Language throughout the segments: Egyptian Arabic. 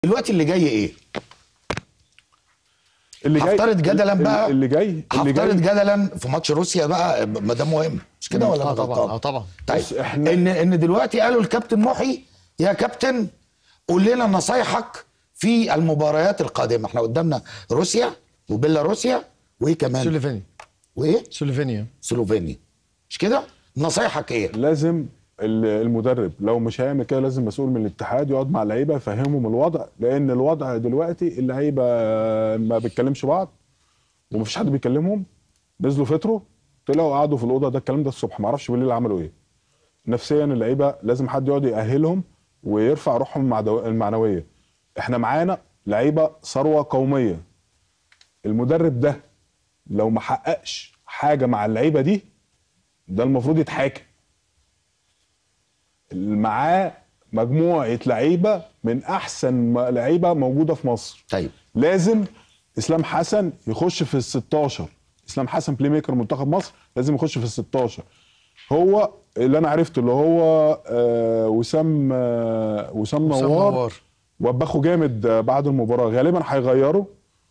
دلوقتي اللي جاي ايه اللي جاي هفترض جدلا اللي- بقى اللي جاي اللي هفترض جاي جدلا في ماتش روسيا بقى ما ده مهم مش كده ولا اه أنا طبعا غلطان؟ اه طبعا طيب بص، إحنا- ان ان دلوقتي قالوا الكابتن محي يا كابتن قول لنا نصايحك في المباريات القادمه احنا قدامنا روسيا وبيلاروسيا وايه كمان سلوفينيا وايه سلوفينيا سلوفينيا مش كده نصايحك ايه لازم ال- المدرب لو مش هيعمل كده لازم مسؤول من الاتحاد يقعد مع اللعيبه يفهمهم الوضع لان الوضع دلوقتي اللعيبه ما بيتكلمش بعض ومفيش حد بيكلمهم نزلوا فطروا طلعوا قعدوا في الاوضه ده الكلام ده الصبح ما اعرفش بالليل عملوا ايه نفسيا اللعيبه لازم حد يقعد يأهلهم ويرفع روحهم المعدو- المعنويه احنا معانا لعيبه ثروه قوميه المدرب ده لو ما حققش حاجه مع اللعيبه دي ده المفروض يتحاكم معاه مجموعه لعيبه من احسن م- لعيبه موجوده في مصر طيب لازم اسلام حسن يخش في ال 16 اسلام حسن بلاي ميكر منتخب مصر لازم يخش في ال 16 هو اللي انا عرفته اللي هو آه وسام آه وسام وسام نوار, نوار. وبخه جامد آه، بعد المباراه غالبا هيغيره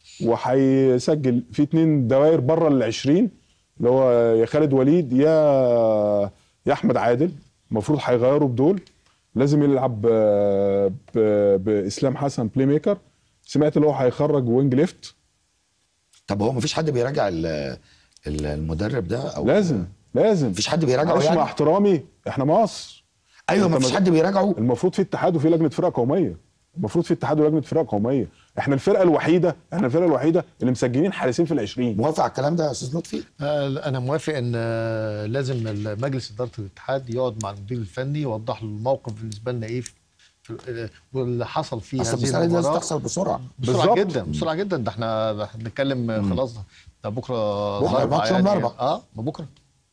وهيسجل في اتنين دوائر بره ال 20 اللي هو يا خالد وليد يا يا احمد عادل المفروض هيغيروا بدول لازم يلعب آه، ب- باسلام حسن بلاي ميكر سمعت اللي هو هيخرج وينج ليفت طب هو مفيش حد بيراجع ال- ال- المدرب ده او لازم لازم مفيش حد بيراجعه معلش يعني؟ مع احترامي احنا مصر ايوه أنت مفيش ما- حد بيراجعه المفروض في اتحاد وفي لجنه فرق قوميه المفروض في اتحاد ولجنه فرق قوميه احنا الفرقه الوحيده احنا الفرقه الوحيده اللي مسجلين حارسين في العشرين موافق على الكلام ده يا استاذ لطفي آه، انا موافق ان آه، لازم مجلس اداره الاتحاد يقعد مع المدير الفني يوضح له الموقف بالنسبه لنا ايه في في- واللي حصل في اصل هذه المساله دي لازم المباراه تحصل بسرعه بسرعه بالظبط. جدا بسرعه جدا ده احنا بنتكلم خلاص ده بكره بكرة، الأربعاء ماتش يوم الأربعاء. اه ما بكره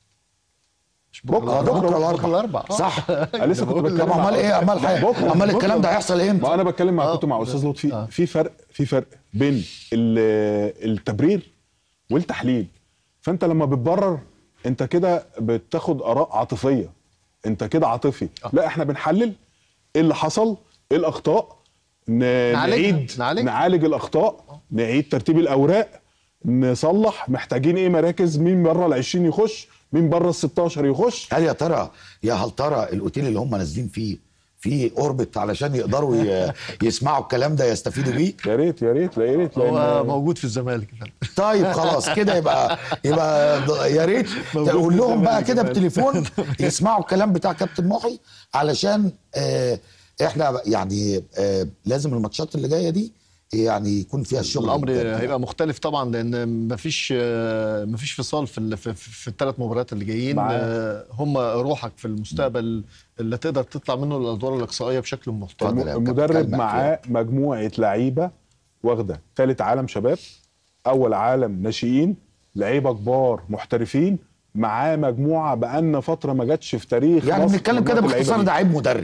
مش بكرة، الأربعاء. ده بكرة الأربعاء. بكره الاربعاء آه. صح انا لسه كنت بقول بتكلم طب امال ايه امال حاجه بكرة، امال بكرة. الكلام ده هيحصل ما امتى انا بتكلم مع آه. كنت مع استاذ لطفي آه. في فرق في فرق بين ال- التبرير والتحليل فانت لما بتبرر انت كده بتاخد اراء عاطفيه انت كده عاطفي لا احنا بنحلل ايه اللي حصل ايه الاخطاء ن- نعالجها، نعيد نعالجها. نعالج الاخطاء نعيد ترتيب الاوراق نصلح محتاجين ايه مراكز مين بره ال 20 يخش مين بره ال 16 يخش هل يا ترى يا هل ترى الاوتيل اللي هم نازلين فيه في اوربت علشان يقدروا ي- يسمعوا الكلام ده يستفيدوا بيه يا ريت يا ريت لا يا ريت هو لأن- موجود في الزمالك يا فندم. طيب خلاص كده يبقى يبقى ض- يا ريت موجود تقول في لهم بقى الزمالك كده كمان. بالتليفون يسمعوا الكلام بتاع كابتن محي علشان آه احنا يعني آه لازم الماتشات اللي جايه دي يعني يكون فيها الشغل الامر بجد. هيبقى مختلف طبعا لان مفيش آه، مفيش فصال في ال- في, في الثلاث مباريات اللي جايين معاك. آه، هم روحك في المستقبل اللي تقدر تطلع منه الادوار الاقصائيه بشكل محترم اتفضل يا الم- كابتن المدرب كلمة معاه مجموعه لعيبه واخده ثالث عالم شباب اول عالم ناشئين لعيبه كبار محترفين معاه مجموعه بقالنا فتره ما جاتش في تاريخ يعني مصر بنتكلم كده مجموعة اللعيبة باختصار دي. ده عيب مدرب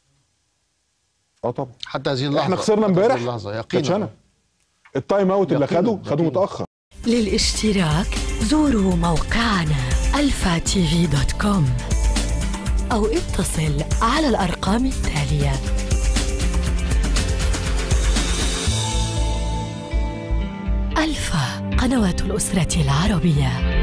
اه طبعا حتى هذه اللحظه احنا خسرنا حتى هذه امبارح اللحظه كاتش يقينا انا التايم اوت اللي يقيناً، خده خده يقيناً. متاخر للاشتراك زوروا موقعنا الفا تي في دوت كوم أو اتصل على الأرقام التالية ألفا قنوات الأسرة العربية